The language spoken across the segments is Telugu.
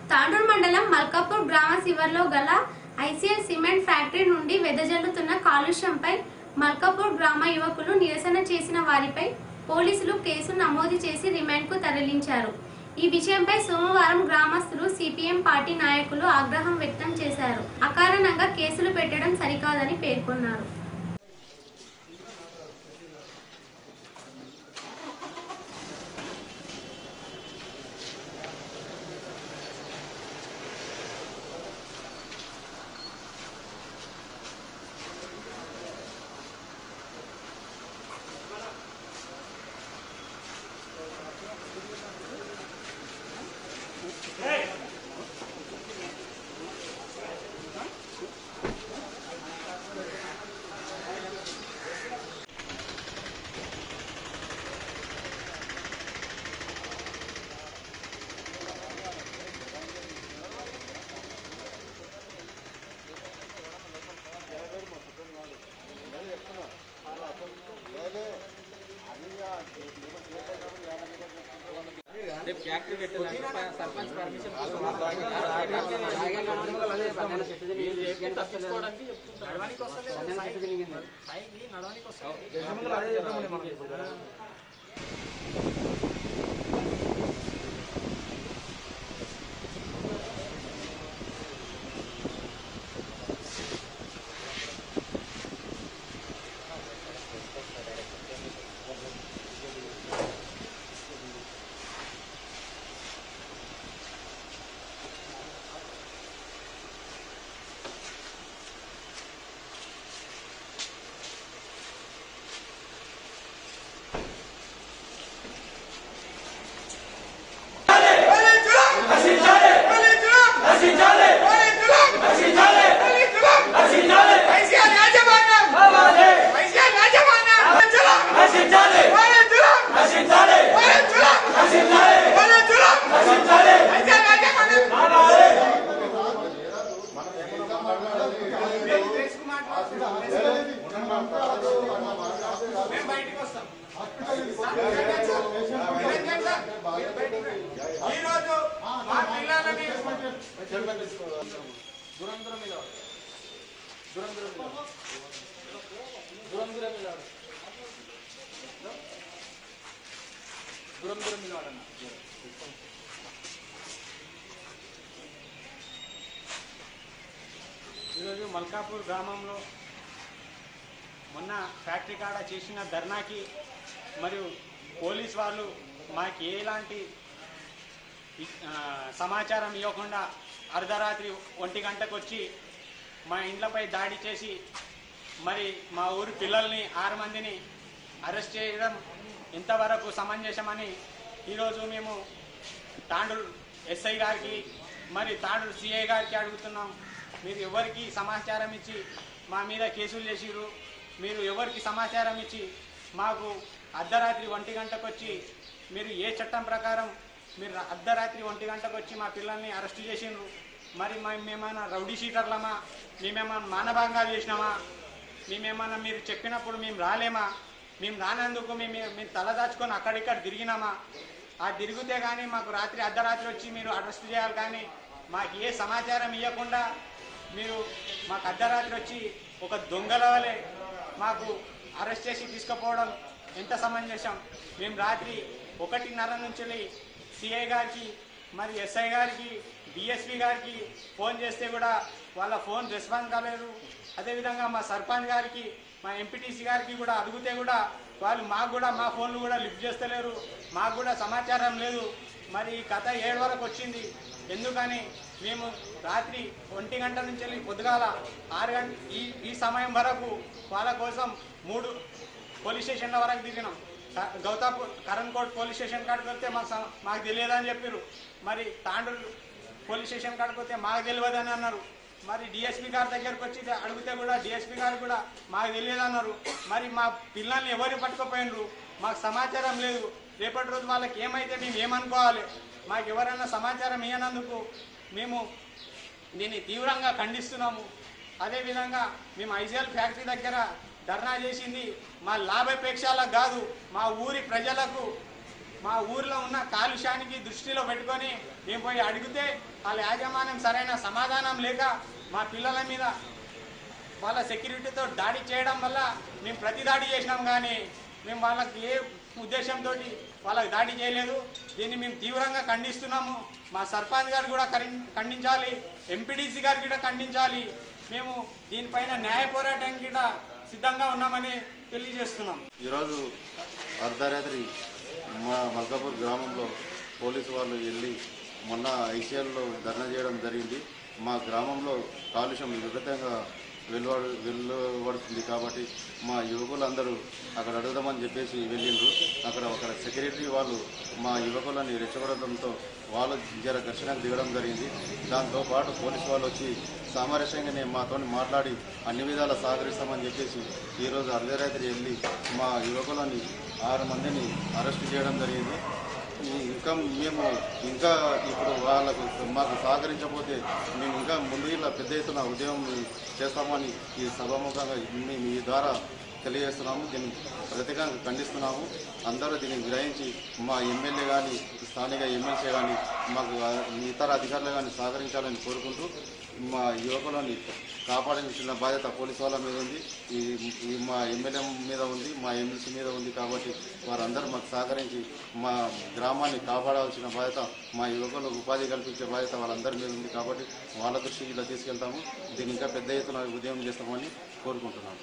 తాండూరు మండలం మల్కాపూర్ గ్రామ శివర్లో గల ఐసీఎల్ సిమెంట్ ఫ్యాక్టరీ నుండి వెదజల్లుతున్న కాలుష్యంపై మల్కాపూర్ గ్రామ యువకులు నిరసన చేసిన వారిపై పోలీసులు కేసు నమోదు చేసి రిమాండ్కు తరలించారు ఈ విషయంపై సోమవారం గ్రామస్తులు సిపిఎం పార్టీ నాయకులు ఆగ్రహం వ్యక్తం చేశారు అకారణంగా కేసులు పెట్టడం సరికాదని పేర్కొన్నారు రేపు ఫ్యాక్టరీ పెట్టాలంటే సర్పంచ్ పర్మిషన్ తప్పించుకోవడానికి నడవడానికి వస్తలేదు పైకి నడవడానికి వస్తలేదు ఈరోజు మా పిల్లలని దూరం దూరం మీద దూరం దూరం మీద దూరం దూరం మీద దూరం దూరం మీద ఈరోజు మల్కాపూర్ గ్రామంలో మొన్న ఫ్యాక్టరీ కాడ చేసిన ధర్నాకి మరియు పోలీస్ వాళ్ళు మాకు ఎలాంటి ఇ- ఆ, సమాచారం ఇవ్వకుండా అర్ధరాత్రి ఒంటి గంటకు వచ్చి మా ఇండ్లపై దాడి చేసి మరి మా ఊరి పిల్లల్ని ఆరు మందిని అరెస్ట్ చేయడం ఇంతవరకు సమంజసమని ఈరోజు మేము తాండూరు ఎస్ఐ గారికి మరి తాండూరు సిఐ గారికి అడుగుతున్నాం మీరు ఎవరికి సమాచారం ఇచ్చి మా మీద కేసులు చేసిర్రు మీరు ఎవరికి సమాచారం ఇచ్చి మాకు అర్ధరాత్రి ఒంటి గంటకు వచ్చి మీరు ఏ చట్టం ప్రకారం మీరు అర్ధరాత్రి ఒంటి గంటకు వచ్చి మా పిల్లల్ని అరెస్ట్ చేసిండ్రు మరి మా- మేమేమైనా రౌడీ షీటర్లమా మేమేమైనా మానభంగాలు చేసినామా మేమేమన్నా మీరు చెప్పినప్పుడు మేము రాలేమా మేము రానందుకు మేము మేము తలదాచుకొని అక్కడిక్కడ తిరిగినామా ఆ తిరిగితే కానీ మాకు రాత్రి అర్ధరాత్రి వచ్చి మీరు అరెస్ట్ చేయాలి కానీ మాకు ఏ సమాచారం ఇవ్వకుండా మీరు మాకు అర్ధరాత్రి వచ్చి ఒక దొంగల వలె మాకు అరెస్ట్ చేసి తీసుకుపోవడం ఎంత సమంజసం మేము రాత్రి ఒకటిన్నర నుంచి సిఐ గారికి మరి ఎస్ఐ గారికి డిఎస్పి గారికి ఫోన్ చేస్తే కూడా వాళ్ళ ఫోన్ రెస్పాన్స్ కాలేదు అదేవిధంగా మా సర్పంచ్ గారికి మా ఎంపీటీసీ గారికి కూడా అడిగితే కూడా వాళ్ళు మాకు కూడా మా ఫోన్లు కూడా లిఫ్ట్ చేస్తలేరు మాకు కూడా సమాచారం లేదు మరి ఈ కథ ఏడు వరకు వచ్చింది ఎందుకని మేము రాత్రి ఒంటి గంట నుంచి వెళ్ళి పొద్దుగాల ఆరు గంట ఈ ఈ సమయం వరకు వాళ్ళ కోసం మూడు పోలీస్ స్టేషన్ల వరకు దిగినాం క- Gautapur Karankot police station కాడికి వస్తే మాకు సమ- మాకు తెలియదని చెప్పారు మరి తాండూరు పోలీస్ స్టేషన్ కాడికి వస్తే మాకు తెలియదని అన్నారు మరి డిఎస్పీ గారి దగ్గరకు వచ్చి అడిగితే కూడా డిఎస్పీ గారు కూడా మాకు తెలియదు అన్నారు మరి మా పిల్లల్ని ఎవరిని పట్టుకుపోయినరు మాకు సమాచారం లేదు రేపటి రోజు వాళ్ళకి ఏమైతే మేము ఏమనుకోవాలి మాకు ఎవరైనా సమాచారం ఇవ్వనందుకు మేము దీన్ని తీవ్రంగా ఖండిస్తున్నాము అదేవిధంగా మేము ఐజీఎల్ ఫ్యాక్టరీ దగ్గర ధర్నా చేసింది మా లాభాపేక్షలకు కాదు మా ఊరి ప్రజలకు మా ఊర్లో ఉన్న కాలుష్యానికి దృష్టిలో పెట్టుకొని మేము పోయి అడిగితే వాళ్ళ యాజమాన్యం సరైన సమాధానం లేక మా పిల్లల మీద వాళ్ళ సెక్యూరిటీతో దాడి చేయడం వల్ల మేము ప్రతి దాడి చేసినాం కానీ మేము వాళ్ళకి ఏ ఉద్దేశంతో వాళ్ళకి దాడి చేయలేదు దీన్ని మేము తీవ్రంగా ఖండిస్తున్నాము మా సర్పంచ్ గారు కూడా కరి- ఖండించాలి ఎంపీడీసీ గారు కూడా ఖండించాలి మేము దీనిపైన న్యాయ పోరాటానికి కూడా సిద్ధంగా ఉన్నామని తెలియజేస్తున్నాం ఈరోజు అర్ధరాత్రి మా మల్కాపూర్ గ్రామంలో పోలీసు వాళ్ళు వెళ్ళి మొన్న ఐసీఎల్లో ధర్నా చేయడం జరిగింది మా గ్రామంలో కాలుష్యం విపరీతంగా వెలువడు వెలువడుతుంది కాబట్టి మా యువకులందరూ అక్కడ అడుగుదామని చెప్పేసి వెళ్ళిండ్రు అక్కడ అక్కడ సెక్యూరిటీ వాళ్ళు మా యువకులని రెచ్చగొడడంతో వాళ్ళు జర ఘర్షణకు దిగడం జరిగింది దాంతో పాటు పోలీసు వాళ్ళు వచ్చి సామరస్యంగానే మాతో మాట్లాడి అన్ని విధాల సహకరిస్తామని చెప్పేసి ఈరోజు అర్ధరాత్రి వెళ్ళి మా యువకులని ఆరు మందిని అరెస్ట్ చేయడం జరిగింది ఈ- ఇంకా మేము ఇంకా ఇప్పుడు వాళ్ళకు మాకు సహకరించకపోతే మేము ఇంకా ముందు ఇలా పెద్ద ఎత్తున ఉద్యమం చేస్తామని ఈ సభాముఖంగా మేము ఈ ద్వారా తెలియజేస్తున్నాము దీన్ని ప్రతిగా ఖండిస్తున్నాము అందరూ దీన్ని గ్రహించి మా ఎమ్మెల్యే కానీ స్థానిక ఎమ్మెల్సీ కానీ మాకు ఆ ఇతర అధికారులు కానీ సహకరించాలని కోరుకుంటూ మా యువకులని కాపాడాల్సిన బాధ్యత పోలీసు వాళ్ళ మీద ఉంది ఈ ఈ మా ఎమ్మెల్యే మీద ఉంది మా ఎమ్మెల్సీ మీద ఉంది కాబట్టి వారందరూ మాకు సహకరించి మా గ్రామాన్ని కాపాడాల్సిన బాధ్యత మా యువకులకు ఉపాధి కల్పించే బాధ్యత వాళ్ళందరి మీద ఉంది కాబట్టి వాళ్ళ దృష్టికి ఇలా తీసుకెళ్తాము దీన్ని ఇంకా పెద్ద ఎత్తున ఉద్యమం చేస్తామని కోరుకుంటున్నాను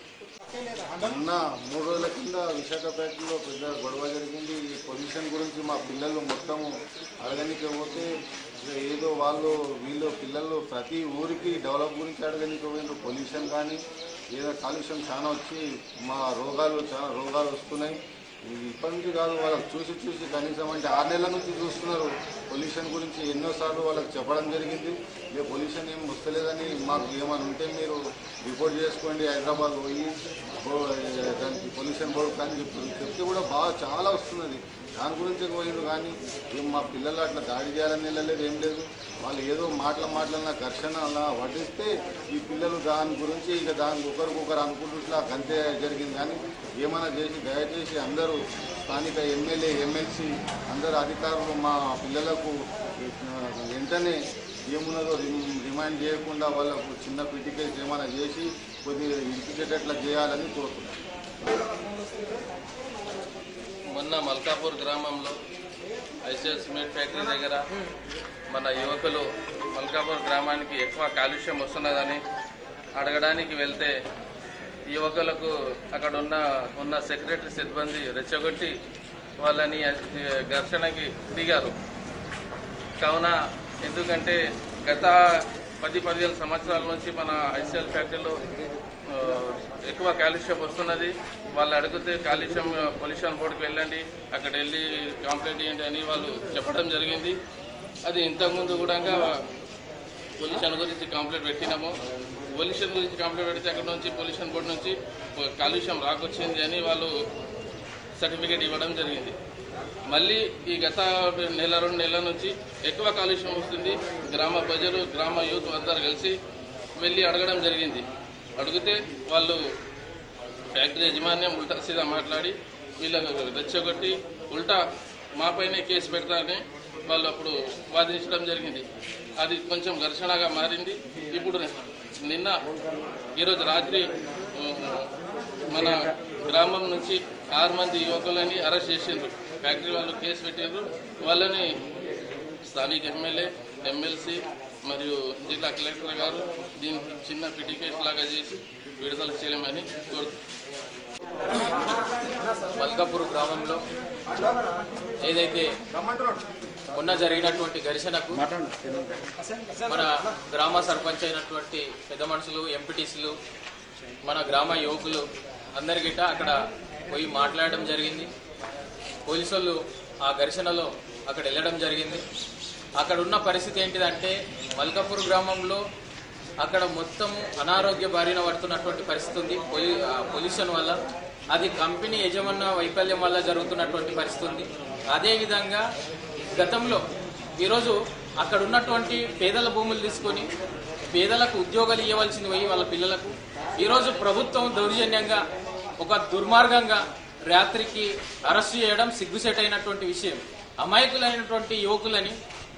మొన్న మూడు రోజుల కింద విశాఖపట్నంలో పెద్ద గొడవ జరిగింది ఈ పొల్యూషన్ గురించి మా పిల్లలు మొత్తము అడగనికి పోతే ఇక ఏదో వాళ్ళు వీళ్ళు పిల్లలు ప్రతి ఊరికి డెవలప్ గురించి అడగనికి పోయినారు పొల్యూషన్ కానీ ఏదో కాలుష్యం చాలా వచ్చి మా రోగాలు చాలా రోగాలు వస్తున్నాయి ఇది ఇప్పటి నుంచి కాదు వాళ్ళకి చూసి చూసి కనీసం అంటే ఆరు నెలల నుంచి చూస్తున్నారు పొల్యూషన్ గురించి ఎన్నోసార్లు వాళ్ళకి చెప్పడం జరిగింది ఇక పొల్యూషన్ ఏం వస్తలేదని మాకు ఏమైనా ఉంటే మీరు రిపోర్ట్ చేసుకోండి హైదరాబాద్ పోయి బో- దానికి పొల్యూషన్ బోర్డు కానీ చెప్పి చెప్తే కూడా బాగా చాలా వస్తున్నది దాని గురించి పోయిండు కానీ ఏం మా పిల్లలు అట్లా దాడి చేయాలని వెళ్ళలేదు ఏం లేదు వాళ్ళు ఏదో మాటల మాటలన్న ఘర్షణ అలా వడ్డిస్తే ఈ పిల్లలు దాని గురించి ఇక దానికి ఒకరికొకరు అనుకుంటుట్లా అంతే జరిగింది కానీ ఏమైనా చేసి దయచేసి అందరూ స్థానిక ఎమ్మెల్యే ఎమ్మెల్సీ అందరు అధికారులు మా పిల్లలకు ఆ, వెంటనే ఏమున్నదో రిమ్- రిమైండ్ చేయకుండా వాళ్ళకు చిన్న క్రిటికల్స్ ఏమైనా చేసి కొద్దిగా ఇరిపించేటట్లా చేయాలని కోరుతున్నాను మొన్న మల్కాపూర్ గ్రామంలో ఐసిఎల్ సిమెంట్ ఫ్యాక్టరీ దగ్గర మన యువకులు మల్కాపూర్ గ్రామానికి ఎక్కువ కాలుష్యం వస్తున్నదని అడగడానికి వెళ్తే యువకులకు అక్కడ ఉన్న ఉన్న సెక్రటరీ సిబ్బంది రెచ్చగొట్టి వాళ్ళని ఘర్షణకి దిగారు కావున ఎందుకంటే గత పది పదిహేను సంవత్సరాల నుంచి మన ఐసీఎల్ ఫ్యాక్టరీలో ఆ, ఎక్కువ కాలుష్యం వస్తున్నది వాళ్ళు అడిగితే కాలుష్యం పొల్యూషన్ బోర్డుకి వెళ్ళండి అక్కడ వెళ్ళి కంప్లైంట్ చేయండి అని వాళ్ళు చెప్పడం జరిగింది అది ఇంతకుముందు కూడా పొల్యూషన్ గురించి కంప్లైంట్ పెట్టినాము పొల్యూషన్ గురించి కంప్లైంట్ పెడితే అక్కడ నుంచి పొల్యూషన్ బోర్డు నుంచి కాలుష్యం రాకొచ్చింది అని వాళ్ళు సర్టిఫికేట్ ఇవ్వడం జరిగింది మళ్ళీ ఈ గత నెల రెండు నెలల నుంచి ఎక్కువ కాలుష్యం వస్తుంది గ్రామ ప్రజలు గ్రామ యూత్ అందరు కలిసి వెళ్ళి అడగడం జరిగింది అడిగితే వాళ్ళు ఫ్యాక్టరీ యజమాన్యం ఉల్టా సీదా మాట్లాడి వీళ్ళకు రెచ్చగొట్టి ఉల్టా మాపైనే కేసు పెడతారని వాళ్ళు అప్పుడు వాదించడం జరిగింది అది కొంచెం ఘర్షణగా మారింది ఇప్పుడు నిన్న ఈరోజు రాత్రి ఉమ్, మన గ్రామం నుంచి ఆరు మంది యువకులని అరెస్ట్ చేసిండ్రు ఫ్యాక్టరీ వాళ్ళు కేసు పెట్టిండ్రు వాళ్ళని స్థానిక ఎమ్మెల్యే ఎమ్మెల్సీ మరియు జిల్లా కలెక్టర్ గారు దీనికి చిన్న పిటికేట్ లాగా చేసి విడుదల చేయమని కోరుతున్నాను మల్కాపూర్ గ్రామంలో ఏదైతే మొన్న జరిగినటువంటి ఘర్షణకు మన గ్రామ సర్పంచ్ అయినటువంటి పెద్ద మనుషులు ఎంపీటీసీలు మన గ్రామ యువకులు అందరిగిట అక్కడ పోయి మాట్లాడడం జరిగింది పోలీసు వాళ్ళు ఆ ఘర్షణలో అక్కడ వెళ్ళడం జరిగింది అక్కడ ఉన్న పరిస్థితి ఏంటిదంటే మల్కాపూర్ గ్రామంలో అక్కడ మొత్తం అనారోగ్య బారిన పడుతున్నటువంటి పరిస్థితి ఉంది పొల్యూ ఆ పొల్యూషన్ వల్ల అది కంపెనీ యజమాన వైఫల్యం వల్ల జరుగుతున్నటువంటి పరిస్థితి ఉంది అదేవిధంగా గతంలో ఈరోజు అక్కడ ఉన్నటువంటి పేదల భూములు తీసుకొని పేదలకు ఉద్యోగాలు ఇవ్వవలసింది పోయి వాళ్ళ పిల్లలకు ఈరోజు ప్రభుత్వం దౌర్జన్యంగా ఒక దుర్మార్గంగా రాత్రికి అరెస్ట్ చేయడం సిగ్గుసేటైనటువంటి విషయం అమాయకులైనటువంటి యువకులని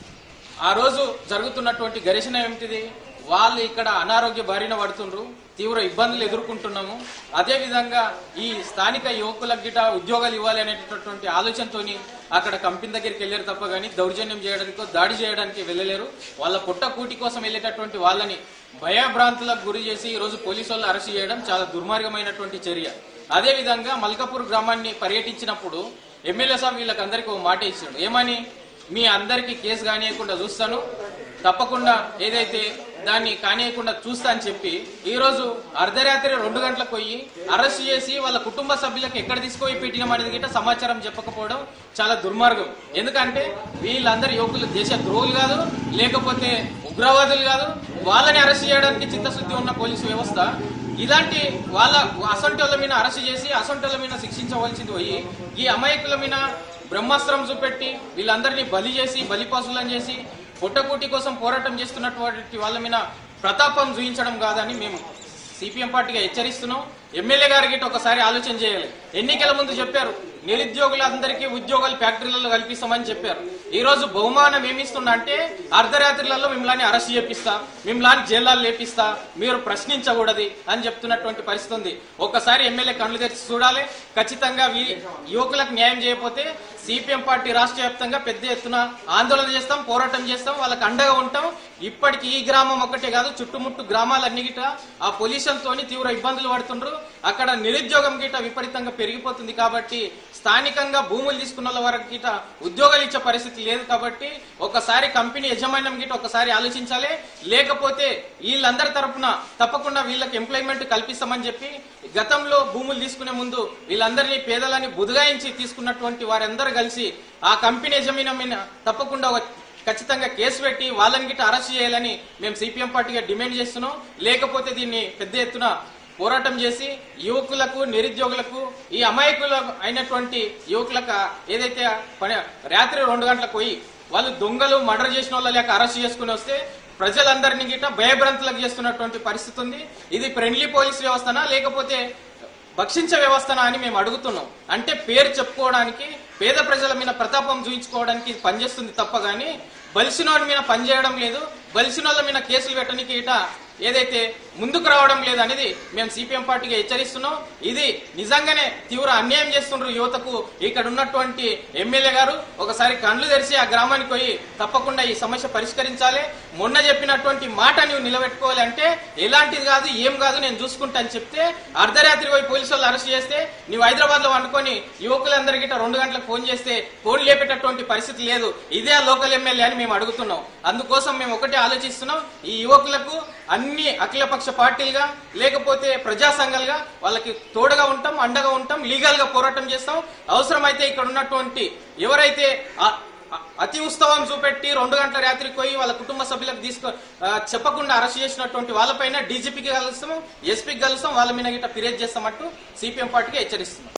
ఆ రోజు జరుగుతున్నటువంటి ఘర్షణ ఏమిటిది వాళ్ళు ఇక్కడ అనారోగ్య బారిన పడుతుండ్రు తీవ్ర ఇబ్బందులు ఎదుర్కొంటున్నాము అదే విధంగా ఈ స్థానిక యువకులకు గిట ఉద్యోగాలు ఇవ్వాలి అనేటటువంటి ఆలోచనతోని అక్కడ కంపెనీ దగ్గరికి వెళ్ళారు తప్ప కానీ దౌర్జన్యం చేయడానికో దాడి చేయడానికి వెళ్ళలేరు వాళ్ళ పుట్ట కూటి కోసం వెళ్ళేటటువంటి వాళ్ళని భయభ్రాంతులకు గురి చేసి ఈ రోజు పోలీసు వాళ్ళు అరెస్ట్ చేయడం చాలా దుర్మార్గమైనటువంటి చర్య అదే విధంగా మల్కాపూర్ గ్రామాన్ని పర్యటించినప్పుడు ఎమ్మెల్యే సాబ్ వీళ్ళకందరికీ ఒక మాట ఇచ్చాడు ఏమని మీ అందరికీ కేసు కానియకుండా చూస్తాను తప్పకుండా ఏదైతే దాన్ని కానియకుండా చూస్తా అని చెప్పి ఈ రోజు అర్ధరాత్రి రెండు గంటలకు పోయి అరెస్ట్ చేసి వాళ్ళ కుటుంబ సభ్యులకు ఎక్కడ తీసుకుపోయి పెట్టినాం అనేది గిట్ట సమాచారం చెప్పకపోవడం చాలా దుర్మార్గం ఎందుకంటే వీళ్ళందరూ యువకులు దేశ ద్రోహులు కాదు లేకపోతే ఉగ్రవాదులు కాదు వాళ్ళని అరెస్ట్ చేయడానికి చిత్తశుద్ధి ఉన్న పోలీసు వ్యవస్థ ఇలాంటి వాళ్ళ అసంటోళ్ళ మీద అరెస్ట్ చేసి అసంటోళ్ళ మీద శిక్షించవలసింది పోయి ఈ అమాయకుల మీద బ్రహ్మాస్త్రం చూపెట్టి వీళ్ళందరినీ బలి చేసి బలిపశులను చేసి పుట్టకూటి కోసం పోరాటం చేస్తున్నటువంటి వాళ్ళ మీద ప్రతాపం చూపించడం కాదని మేము సిపిఎం పార్టీగా హెచ్చరిస్తున్నాం ఎమ్మెల్యే గారికి ఒకసారి ఆలోచన చేయాలి ఎన్నికల ముందు చెప్పారు నిరుద్యోగులందరికీ ఉద్యోగాలు ఫ్యాక్టరీలలో కల్పిస్తామని చెప్పారు ఈ రోజు బహుమానం ఏమిస్తున్నా అంటే అర్ధరాత్రులలో మిమ్మల్ని అరెస్ట్ చేపిస్తా మిమ్మల్ని జైల్లో లేపిస్తా మీరు ప్రశ్నించకూడదు అని చెప్తున్నటువంటి పరిస్థితి ఉంది ఒక్కసారి ఎమ్మెల్యే కళ్ళు తెరిచి చూడాలి ఖచ్చితంగా వీ- యువకులకు న్యాయం చేయకపోతే సిపిఎం పార్టీ రాష్ట్ర వ్యాప్తంగా పెద్ద ఎత్తున ఆందోళన చేస్తాం పోరాటం చేస్తాం వాళ్ళకి అండగా ఉంటాం ఇప్పటికి ఈ గ్రామం ఒకటే కాదు చుట్టుముట్టు గ్రామాలన్నీ గిట ఆ పొల్యూషన్ తోని తీవ్ర ఇబ్బందులు పడుతుండ్రు అక్కడ నిరుద్యోగం గిట విపరీతంగా పెరిగిపోతుంది కాబట్టి స్థానికంగా భూములు తీసుకున్న వాళ్ళ వరకు గిట ఉద్యోగాలు ఇచ్చే పరిస్థితి లేదు కాబట్టి ఒకసారి కంపెనీ యజమాన్యం గిట ఒకసారి ఆలోచించాలి లేకపోతే వీళ్ళందరి తరపున తప్పకుండా వీళ్ళకి ఎంప్లాయ్మెంట్ కల్పిస్తామని చెప్పి గతంలో భూములు తీసుకునే ముందు వీళ్ళందరినీ పేదలని బుదగాయించి తీసుకున్నటువంటి వారందరూ కలిసి ఆ కంపెనీ యజమాన్యం మీద తప్పకుండా ఒక ఖచ్చితంగా కేసు పెట్టి వాళ్ళని గిట్ట అరెస్ట్ చేయాలని మేము సిపిఎం పార్టీగా డిమాండ్ చేస్తున్నాం లేకపోతే దీన్ని పెద్ద ఎత్తున పోరాటం చేసి యువకులకు నిరుద్యోగులకు ఈ అమాయకులు అయినటువంటి యువకులకు ఏదైతే పని రాత్రి రెండు గంటలకు పోయి వాళ్ళు దొంగలు మర్డర్ చేసిన వాళ్ళ లేక అరెస్ట్ చేసుకుని వస్తే ప్రజలందరినీ గిట్ట భయభ్రాంతులకు చేస్తున్నటువంటి పరిస్థితి ఉంది ఇది ఫ్రెండ్లీ పోలీస్ వ్యవస్థనా లేకపోతే భక్షించే వ్యవస్థనా అని మేము అడుగుతున్నాం అంటే పేరు చెప్పుకోవడానికి పేద ప్రజల మీద ప్రతాపం చూయించుకోవడానికి ఇది పనిచేస్తుంది తప్ప గానీ బలిసినోడి మీద పనిచేయడం లేదు బలిసినోళ్ళ మీద కేసులు పెట్టడానికి ఇట ఏదైతే ముందుకు రావడం లేదు అనేది మేము సిపిఎం పార్టీగా హెచ్చరిస్తున్నాం ఇది నిజంగానే తీవ్ర అన్యాయం చేస్తుండ్రు యువతకు ఇక్కడ ఉన్నటువంటి ఎమ్మెల్యే గారు ఒకసారి కళ్ళు తెరిచి ఆ గ్రామానికి పోయి తప్పకుండా ఈ సమస్య పరిష్కరించాలి మొన్న చెప్పినటువంటి మాట నువ్వు నిలబెట్టుకోవాలి అంటే ఎలాంటిది కాదు ఏం కాదు నేను చూసుకుంటా అని చెప్తే అర్ధరాత్రి పోయి పోలీసు వాళ్ళు అరెస్ట్ చేస్తే నువ్వు హైదరాబాద్ లో వండుకొని యువకులందరికీ రెండు గంటలకు ఫోన్ చేస్తే ఫోన్ లేపేటటువంటి పరిస్థితి లేదు ఇదే ఆ లోకల్ ఎమ్మెల్యే అని మేము అడుగుతున్నాం అందుకోసం మేము ఒకటే ఆలోచిస్తున్నాం ఈ యువకులకు అన్ని అఖిలపక్ష పార్టీలుగా లేకపోతే ప్రజా సంఘాలుగా వాళ్ళకి తోడుగా ఉంటాం అండగా ఉంటాం లీగల్ గా పోరాటం చేస్తాం అవసరమైతే ఇక్కడ ఉన్నటువంటి ఎవరైతే ఆ- అ- అతి ఉత్సవం చూపెట్టి రెండు గంటల రాత్రికి పోయి వాళ్ళ కుటుంబ సభ్యులకు తీసుకో ఆ, చెప్పకుండా అరెస్ట్ చేసినటువంటి వాళ్ళపైన డీజీపీకి కలుస్తాం ఎస్పీకి కలుస్తాం వాళ్ళ మీద గిట్ట ఫిర్యాదు చేస్తామంటూ సిపిఎం పార్టీకి హెచ్చరిస్తున్నాం